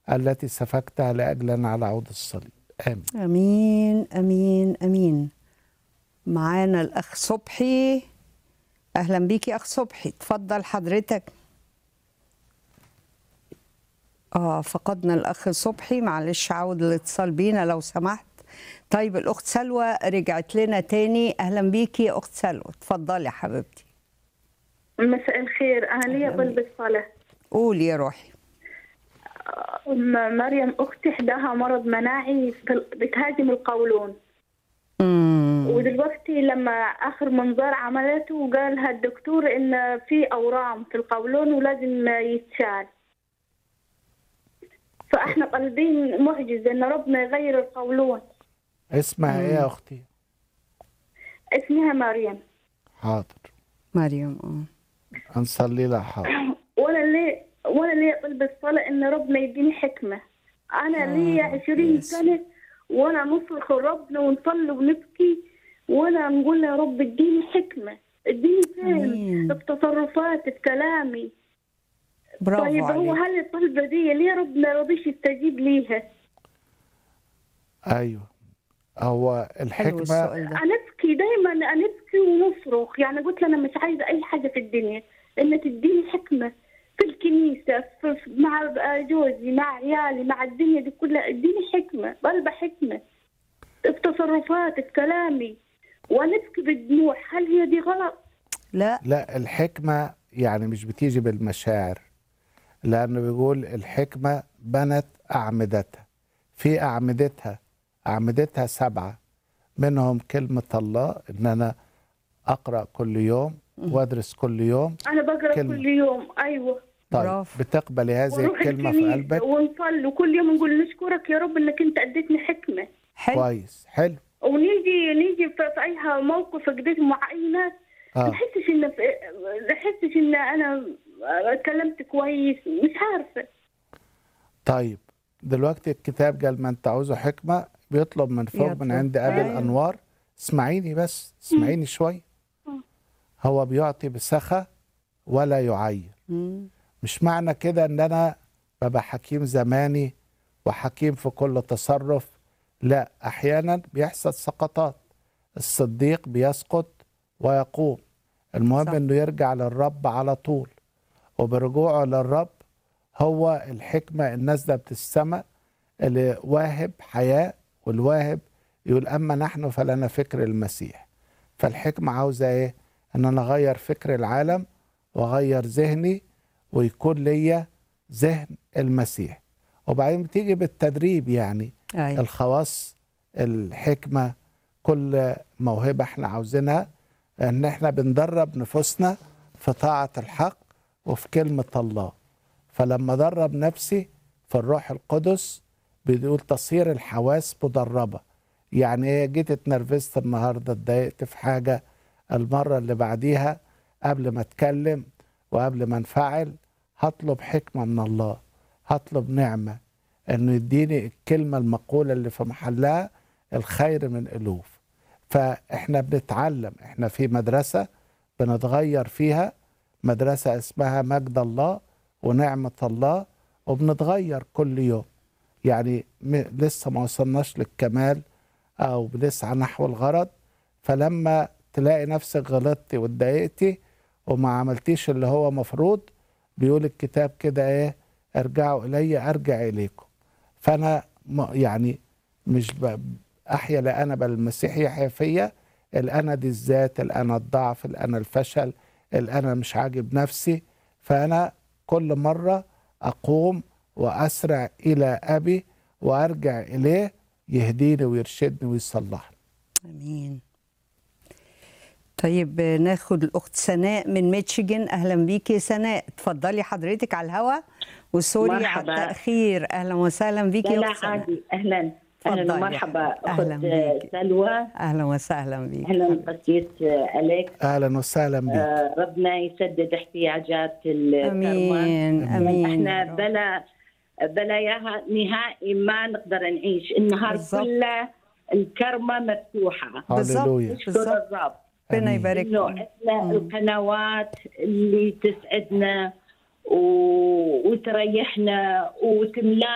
التي سفكتها لاجلنا على عود الصليب امين امين امين امين معانا الاخ صبحي اهلا بيكي اخ صبحي اتفضل حضرتك اه فقدنا الاخ صبحي معلش عاود الاتصال بينا لو سمحت طيب الاخت سلوى رجعت لنا تاني اهلا بيكي يا اخت سلوى اتفضلي يا حبيبتي مساء الخير أنا لي أهلاً طلب الصلاة قولي يا روحي أم مريم أختي حداها مرض مناعي في- بتهاجم القولون امم ودلوقتي لما آخر منظار عملته قالها الدكتور إن في أورام في القولون ولازم يتشال فإحنا طالبين معجزة إن ربنا يغير القولون اسمها ايه يا اختي اسمها مريم حاضر مريم اه هنصلي لها حاضر وأنا ليه وأنا ليه طلب الصلاة إن ربنا يديني حكمة أنا آه، لي رب عشرين يسوع. سنة وأنا نصرخ لربنا ونصلي ونبكي وأنا نقول يا رب اديني حكمة اديني فهم آمين. في تصرفاتي في كلامي برافو طيب هو عليك هل الطلبة دي ليه ربنا رضيش يستجيب ليها؟ ايوه هو حلو الحكمه السؤال ده أنبكي دايما أنبكي ونصرخ يعني قلت له أنا مش عايزة أي حاجة في الدنيا إن تديني حكمة في الكنيسة في في- مع جوزي مع عيالي مع الدنيا دي كلها اديني حكمة طالبة حكمة في تصرفاتي في كلامي ونبكي بالدموع هل هي دي غلط؟ لا لا الحكمة يعني مش بتيجي بالمشاعر لأنه بيقول الحكمة بنت أعمدتها في أعمدتها أعمدتها سبعة منهم كلمة الله إن أنا أقرأ كل يوم وأدرس كل يوم أنا بقرأ كلمة. كل يوم أيوة طيب برافو. بتقبلي هذه ونروح الكلمة في الكنيسة قلبك ونصلي وكل يوم نقول نشكرك يا رب إنك أنت أديتني حكمة حلو كويس حلو ونيجي نيجي في في أي موقف كده مع أي ناس ما آه. احسش ان ما احسش ان انا اتكلمت كويس مش عارفه طيب دلوقتي الكتاب قال من تعوزه حكمة بيطلب من فوق من يطلب. عند أبي أيوة. الأنوار اسمعيني بس اسمعيني شوي هو بيعطي بسخة ولا يعير مم. مش معنى كده ان انا ببقى حكيم زماني وحكيم في كل تصرف لا احيانا بيحصل سقطات الصديق بيسقط ويقوم المهم صح. انه يرجع للرب على طول وبرجوعه للرب هو الحكمة النازلة بتستمع اللي واهب حياة والواهب يقول أما نحن فلنا فكر المسيح فالحكمة عاوزة إيه؟ إن أنا أغير فكر العالم وأغير ذهني ويكون ليا ذهن المسيح وبعدين بتيجي بالتدريب يعني ايوه الخواص الحكمة كل موهبة احنا عاوزينها ان احنا بندرب نفوسنا في طاعة الحق وفي كلمة الله فلما درب نفسي في الروح القدس بيقول تصير الحواس مدربة يعني ايه جيت اتنرفزت النهاردة اتضايقت في حاجة المرة اللي بعديها قبل ما اتكلم وقبل ما انفعل هطلب حكمة من الله هطلب نعمة انه يديني الكلمة المقولة اللي في محلها الخير من ألوف فاحنا بنتعلم احنا في مدرسة بنتغير فيها مدرسة اسمها مجد الله ونعمة الله وبنتغير كل يوم يعني م- لسه ما وصلناش للكمال او بنسعى نحو الغرض فلما تلاقي نفسك غلطتي واتضايقتي وما عملتيش اللي هو مفروض بيقول الكتاب كده ايه ارجعوا الي ارجع اليكم فانا م- يعني مش ب- احيا لا انا بل المسيح يحيا فيا الانا دي الذات الانا الضعف الانا الفشل الانا مش عاجب نفسي فانا كل مره اقوم واسرع الى ابي وارجع اليه يهديني ويرشدني ويصلحني امين طيب ناخد الاخت سناء من ميتشيجن اهلا بيكي سناء اتفضلي حضرتك على الهوا وسوري على مرحبا. التاخير اهلا وسهلا بيكي لا يا لا اخت سناء عادي اهلا تفضلي اهلا يا ومرحبا حبيبي. أهلاً اخت بيك. سلوى اهلا وسهلا بيكي اهلا قسيس اليكس اهلا وسهلا بك آه، ربنا يسدد احتياجات الكرمة امين امين احنا يا رب. بلا بلا اياها نهائي ما نقدر نعيش النهار بالضبط. كله الكرمة مفتوحة بالظبط. هللويا نشكر بالضبط. الرب ربنا آمين. يبارك انه فيك. احنا مم. القنوات اللي تسعدنا و... وتريحنا وتملانا